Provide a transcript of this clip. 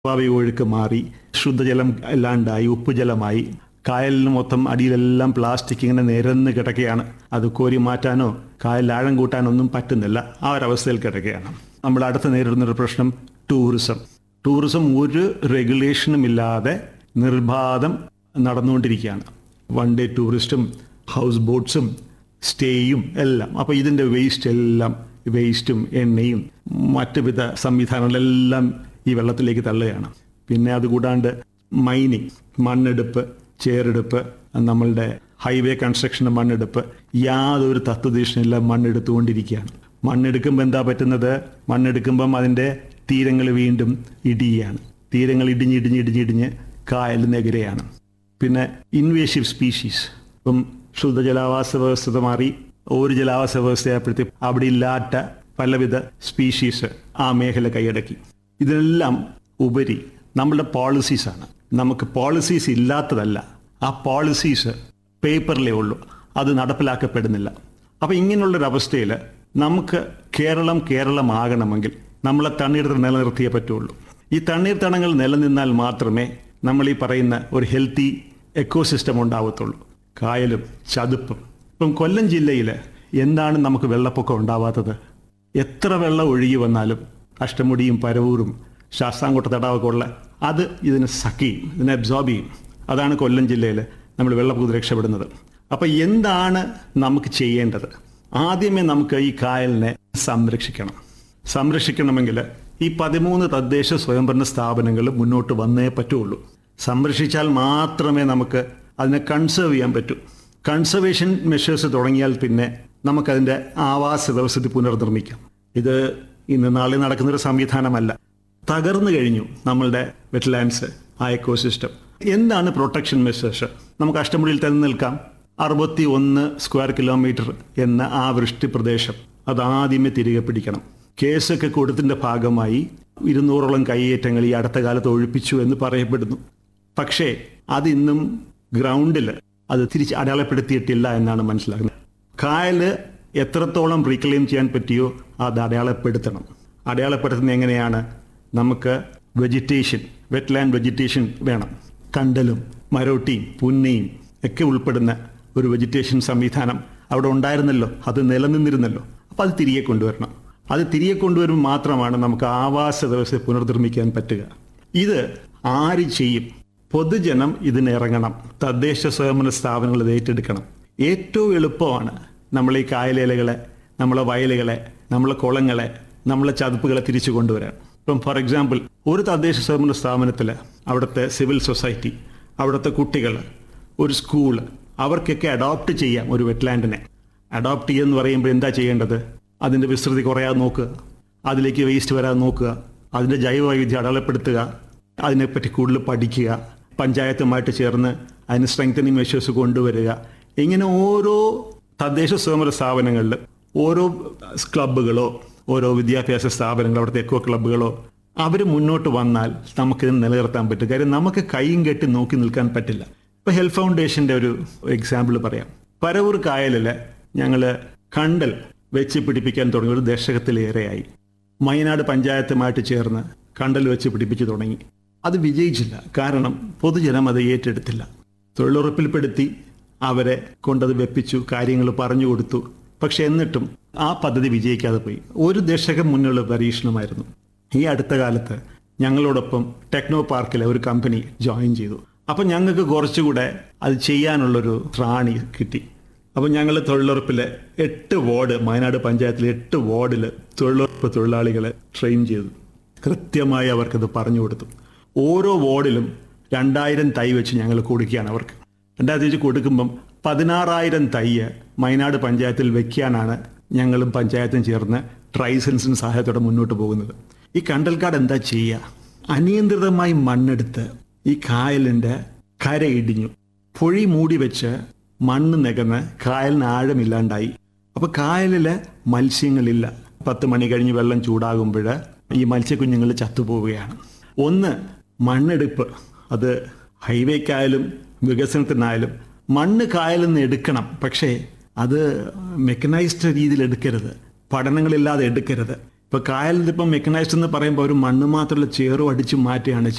സ്വാഭാവിക ഒഴുക്ക് മാറി ശുദ്ധജലം ഇല്ലാണ്ടായി ഉപ്പുജലമായി കായലിന് മൊത്തം അടിയിലെല്ലാം പ്ലാസ്റ്റിക് ഇങ്ങനെ നിരന്ന് കിടക്കുകയാണ് അത് കോരി മാറ്റാനോ കായലിൽ ആഴം കൂട്ടാനോ ഒന്നും പറ്റുന്നില്ല ആ ഒരവസ്ഥയിൽ കിടക്കുകയാണ് നമ്മൾ അടുത്ത് നേരിടുന്ന ഒരു പ്രശ്നം ടൂറിസം ടൂറിസം ഒരു റെഗുലേഷനും ഇല്ലാതെ നിർബാധം നടന്നുകൊണ്ടിരിക്കുകയാണ് വൺ ഡേ ടൂറിസ്റ്റും ഹൗസ് ബോട്ട്സും സ്റ്റേയും എല്ലാം അപ്പോൾ ഇതിൻ്റെ വേസ്റ്റ് എല്ലാം വേസ്റ്റും എണ്ണയും മറ്റ് വിധ സംവിധാനങ്ങളെല്ലാം ഈ വെള്ളത്തിലേക്ക് തള്ളുകയാണ് പിന്നെ അതുകൂടാണ്ട് മൈനിങ് മണ്ണെടുപ്പ് ചേറെടുപ്പ് നമ്മളുടെ ഹൈവേ കൺസ്ട്രക്ഷന് മണ്ണെടുപ്പ് യാതൊരു തത്വദീക്ഷണില്ല മണ്ണെടുത്തുകൊണ്ടിരിക്കുകയാണ് മണ്ണെടുക്കുമ്പോൾ എന്താ പറ്റുന്നത് മണ്ണെടുക്കുമ്പം അതിൻ്റെ തീരങ്ങൾ വീണ്ടും ഇടിയാണ് തീരങ്ങൾ ഇടിഞ്ഞ് ഇടിഞ്ഞ് ഇടിഞ്ഞ് ഇടിഞ്ഞ് കായൽ നെഗരെയാണ് പിന്നെ ഇൻവേഷീവ് സ്പീഷീസ് ഇപ്പം ശുദ്ധജലാവാസ വ്യവസ്ഥ മാറി ഒരു ജലാവാസ വ്യവസ്ഥയായപ്പോഴത്തേക്ക് അവിടെ ഇല്ലാത്ത പലവിധ സ്പീഷീസ് ആ മേഖല കൈയടക്കി ഇതിനെല്ലാം ഉപരി നമ്മളുടെ പോളിസീസാണ് നമുക്ക് പോളിസീസ് ഇല്ലാത്തതല്ല ആ പോളിസീസ് പേപ്പറിലേ ഉള്ളൂ അത് നടപ്പിലാക്കപ്പെടുന്നില്ല അപ്പം ഇങ്ങനെയുള്ളൊരവസ്ഥയിൽ നമുക്ക് കേരളം കേരളമാകണമെങ്കിൽ നമ്മളെ തണ്ണീർത്തടം നിലനിർത്തിയേ പറ്റുള്ളൂ ഈ തണ്ണീർത്തടങ്ങൾ നിലനിന്നാൽ മാത്രമേ നമ്മൾ ഈ പറയുന്ന ഒരു ഹെൽത്തി എക്കോസിസ്റ്റം ഉണ്ടാവത്തുള്ളൂ കായലും ചതുപ്പും ഇപ്പം കൊല്ലം ജില്ലയിൽ എന്താണ് നമുക്ക് വെള്ളപ്പൊക്കം ഉണ്ടാവാത്തത് എത്ര വെള്ളം ഒഴുകി വന്നാലും അഷ്ടമുടിയും പരവൂരും ശാസ്താംകോട്ട തടാകമൊക്കെ ഉള്ള അത് ഇതിനെ സക്ക് ചെയ്യും ഇതിനെ അബ്സോർബ് ചെയ്യും അതാണ് കൊല്ലം ജില്ലയിൽ നമ്മൾ വെള്ളപ്പൊക്കത്തിൽ രക്ഷപ്പെടുന്നത് അപ്പം എന്താണ് നമുക്ക് ചെയ്യേണ്ടത് ആദ്യമേ നമുക്ക് ഈ കായലിനെ സംരക്ഷിക്കണം സംരക്ഷിക്കണമെങ്കിൽ ഈ പതിമൂന്ന് തദ്ദേശ സ്വയംഭരണ സ്ഥാപനങ്ങൾ മുന്നോട്ട് വന്നേ പറ്റുള്ളൂ സംരക്ഷിച്ചാൽ മാത്രമേ നമുക്ക് അതിനെ കൺസേർവ് ചെയ്യാൻ പറ്റൂ കൺസർവേഷൻ മെഷേഴ്സ് തുടങ്ങിയാൽ പിന്നെ നമുക്കതിൻ്റെ ആവാസ വ്യവസ്ഥിതി പുനർനിർമ്മിക്കാം ഇത് ഇന്ന് നാളെ നടക്കുന്നൊരു സംവിധാനമല്ല തകർന്നു കഴിഞ്ഞു നമ്മളുടെ വെറ്റ്ലാൻഡ്സ് ആ എക്കോസിസ്റ്റം എന്താണ് പ്രൊട്ടക്ഷൻ മെഷേഴ്സ് നമുക്ക് അഷ്ടമുടിയിൽ തന്നെ നിൽക്കാം അറുപത്തി ഒന്ന് സ്ക്വയർ കിലോമീറ്റർ എന്ന ആ വൃഷ്ടി പ്രദേശം അതാദ്യമേ തിരികെ പിടിക്കണം കേസൊക്കെ കൊടുത്തിന്റെ ഭാഗമായി ഇരുന്നൂറോളം കൈയേറ്റങ്ങൾ ഈ അടുത്ത കാലത്ത് ഒഴിപ്പിച്ചു എന്ന് പറയപ്പെടുന്നു പക്ഷേ അതിന്നും ഗ്രൗണ്ടിൽ അത് തിരിച്ച് അടയാളപ്പെടുത്തിയിട്ടില്ല എന്നാണ് മനസ്സിലാക്കുന്നത് കായല് എത്രത്തോളം റീക്ലെയിം ചെയ്യാൻ പറ്റിയോ അത് അടയാളപ്പെടുത്തണം അടയാളപ്പെടുത്തുന്നത് എങ്ങനെയാണ് നമുക്ക് വെജിറ്റേഷൻ വെറ്റ്ലാൻഡ് വെജിറ്റേഷൻ വേണം കണ്ടലും മരോട്ടിയും പുന്നയും ഒക്കെ ഉൾപ്പെടുന്ന ഒരു വെജിറ്റേഷൻ സംവിധാനം അവിടെ ഉണ്ടായിരുന്നല്ലോ അത് നിലനിന്നിരുന്നല്ലോ അപ്പോൾ അത് തിരികെ കൊണ്ടുവരണം അത് തിരികെ കൊണ്ടുവരുമ്പോൾ മാത്രമാണ് നമുക്ക് ആവാസ വ്യവസ്ഥ പുനർനിർമ്മിക്കാൻ പറ്റുക ഇത് ആര് ചെയ്യും പൊതുജനം ഇതിനിറങ്ങണം തദ്ദേശ സ്വയംഭരണ സ്ഥാപനങ്ങൾ ഇത് ഏറ്റെടുക്കണം ഏറ്റവും എളുപ്പമാണ് നമ്മൾ ഈ കായലേലകളെ നമ്മളെ വയലുകളെ നമ്മളെ കുളങ്ങളെ നമ്മളെ ചതുപ്പുകളെ തിരിച്ചു കൊണ്ടുവരാൻ ഇപ്പം ഫോർ എക്സാമ്പിൾ ഒരു തദ്ദേശ സ്വയംഭരണ സ്ഥാപനത്തിൽ അവിടുത്തെ സിവിൽ സൊസൈറ്റി അവിടുത്തെ കുട്ടികൾ ഒരു സ്കൂള് അവർക്കൊക്കെ അഡോപ്റ്റ് ചെയ്യാം ഒരു വെറ്റ്ലാൻഡിനെ അഡോപ്റ്റ് ചെയ്യുക എന്ന് പറയുമ്പോൾ എന്താ ചെയ്യേണ്ടത് അതിൻ്റെ വിസ്തൃതി കുറയാതെ നോക്കുക അതിലേക്ക് വേസ്റ്റ് വരാതെ നോക്കുക അതിൻ്റെ ജൈവ വൈവിധ്യം അടയാളപ്പെടുത്തുക അതിനെപ്പറ്റി കൂടുതൽ പഠിക്കുക പഞ്ചായത്തുമായിട്ട് ചേർന്ന് അതിന് സ്ട്രെങ്തനിങ് മെഷേഴ്സ് കൊണ്ടുവരിക ഇങ്ങനെ ഓരോ തദ്ദേശ സ്വയംഭരണ സ്ഥാപനങ്ങളിൽ ഓരോ ക്ലബ്ബുകളോ ഓരോ വിദ്യാഭ്യാസ സ്ഥാപനങ്ങളോ അവിടുത്തെ എക്കോ ക്ലബ്ബുകളോ അവർ മുന്നോട്ട് വന്നാൽ നമുക്കിത് നിലനിർത്താൻ പറ്റും കാര്യം നമുക്ക് കൈയും കെട്ടി നോക്കി നിൽക്കാൻ പറ്റില്ല ഇപ്പൊ ഹെൽത്ത് ഫൗണ്ടേഷന്റെ ഒരു എക്സാമ്പിൾ പറയാം പരവൂർ കായലിൽ ഞങ്ങൾ കണ്ടൽ വെച്ച് പിടിപ്പിക്കാൻ തുടങ്ങി ഒരു ദശകത്തിലേറെയായി മയനാട് പഞ്ചായത്തുമായിട്ട് ചേർന്ന് കണ്ടൽ വെച്ച് പിടിപ്പിച്ചു തുടങ്ങി അത് വിജയിച്ചില്ല കാരണം പൊതുജനം അത് ഏറ്റെടുത്തില്ല തൊഴിലുറപ്പിൽപ്പെടുത്തി അവരെ കൊണ്ടത് വെപ്പിച്ചു കാര്യങ്ങൾ പറഞ്ഞു കൊടുത്തു പക്ഷെ എന്നിട്ടും ആ പദ്ധതി വിജയിക്കാതെ പോയി ഒരു ദശകം മുന്നുള്ള പരീക്ഷണമായിരുന്നു ഈ അടുത്ത കാലത്ത് ഞങ്ങളോടൊപ്പം ടെക്നോ പാർക്കിലെ ഒരു കമ്പനി ജോയിൻ ചെയ്തു അപ്പം ഞങ്ങൾക്ക് കുറച്ചുകൂടെ അത് ചെയ്യാനുള്ളൊരു ത്രാണി കിട്ടി അപ്പം ഞങ്ങൾ തൊഴിലുറപ്പിലെ എട്ട് വാർഡ് വയനാട് പഞ്ചായത്തിലെ എട്ട് വാർഡിൽ തൊഴിലുറപ്പ് തൊഴിലാളികളെ ട്രെയിൻ ചെയ്തു കൃത്യമായി അവർക്കത് പറഞ്ഞു കൊടുത്തു ഓരോ വാർഡിലും രണ്ടായിരം തൈ വെച്ച് ഞങ്ങൾ കൊടുക്കുകയാണ് അവർക്ക് രണ്ടായിരത്തി വെച്ച് കൊടുക്കുമ്പം പതിനാറായിരം തൈയ് വയനാട് പഞ്ചായത്തിൽ വെക്കാനാണ് ഞങ്ങളും പഞ്ചായത്തും ചേർന്ന് ട്രൈസൻസിന് സഹായത്തോടെ മുന്നോട്ട് പോകുന്നത് ഈ കണ്ടൽക്കാട് എന്താ ചെയ്യുക അനിയന്ത്രിതമായി മണ്ണെടുത്ത് ഈ കായലിൻ്റെ കര ഇടിഞ്ഞു പൊഴി മൂടി വെച്ച് മണ്ണ് നികന്ന് കായലിന് ആഴമില്ലാണ്ടായി അപ്പൊ കായലില് മത്സ്യങ്ങളില്ല പത്ത് മണി കഴിഞ്ഞ് വെള്ളം ചൂടാകുമ്പോൾ ഈ മത്സ്യക്കുഞ്ഞുങ്ങൾ ചത്തുപോവുകയാണ് ഒന്ന് മണ്ണെടുപ്പ് അത് ഹൈവേക്കായാലും വികസനത്തിനായാലും മണ്ണ് കായലിൽ നിന്ന് എടുക്കണം പക്ഷേ അത് മെക്കനൈസ്ഡ് രീതിയിൽ എടുക്കരുത് പഠനങ്ങളില്ലാതെ എടുക്കരുത് ഇപ്പൊ കായലിൽ ഇപ്പം മെക്കനൈസ്ഡ് എന്ന് പറയുമ്പോൾ ഒരു മണ്ണ് മാത്രമുള്ള ചേറും അടിച്ചു മാറ്റുകയാണ്